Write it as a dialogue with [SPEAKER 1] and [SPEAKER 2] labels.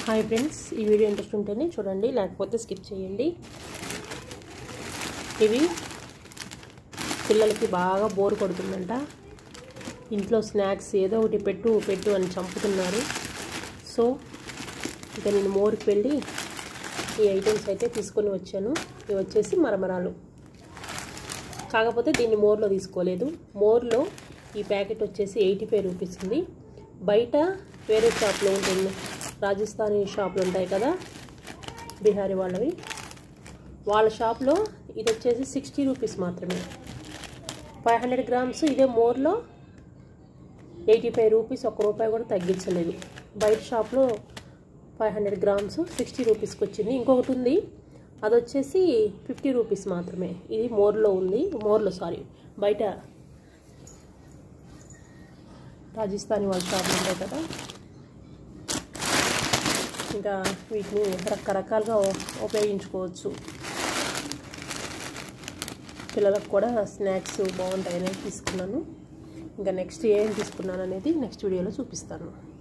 [SPEAKER 1] hi friends ఈ video interest ఉంటేనే చూడండి లేకపోతే స్కిప్ చేయండి ఇవి పిల్లలకి బాగా బోర్ కొడుతుందంట ఇంట్లో స్నాక్స్ ఏదో ఒకటి పెట్టు పెట్టు అని చంపుతున్నారు సో ఇక నేను మోర్కి వెళ్ళి ఈ ఐటమ్స్ అయితే తీసుకొని వచ్చాను ఇవి వచ్చేసి మరమరాలు కాకపోతే దీన్ని మోర్లో తీసుకోలేదు మోర్లో ఈ ప్యాకెట్ వచ్చేసి ఎయిటీ ఫైవ్ రూపీస్ ఉంది బయట వేరే షాప్లో ఉంటుంది రాజస్థానీ షాపులు ఉంటాయి కదా బీహారీ వాళ్ళవి వాళ్ళ షాప్లో ఇది వచ్చేసి సిక్స్టీ రూపీస్ మాత్రమే ఫైవ్ హండ్రెడ్ గ్రామ్స్ ఇదే మోర్లో ఎయిటీ ఫైవ్ రూపీస్ ఒక్క రూపాయి కూడా తగ్గించలేదు బయట షాప్లో ఫైవ్ హండ్రెడ్ గ్రామ్స్ సిక్స్టీ రూపీస్కి వచ్చింది ఇంకొకటి ఉంది అది వచ్చేసి ఫిఫ్టీ రూపీస్ మాత్రమే ఇది మోర్లో ఉంది మోర్లో సారీ బయట రాజస్థానీ వాళ్ళ షాపులు ఉంటాయి కదా ఇంకా వీటిని రకరకాలుగా ఉపయోగించుకోవచ్చు పిల్లలకు కూడా స్నాక్స్ బాగుంటాయని తీసుకున్నాను ఇంకా నెక్స్ట్ ఏం తీసుకున్నాను అనేది నెక్స్ట్ వీడియోలో చూపిస్తాను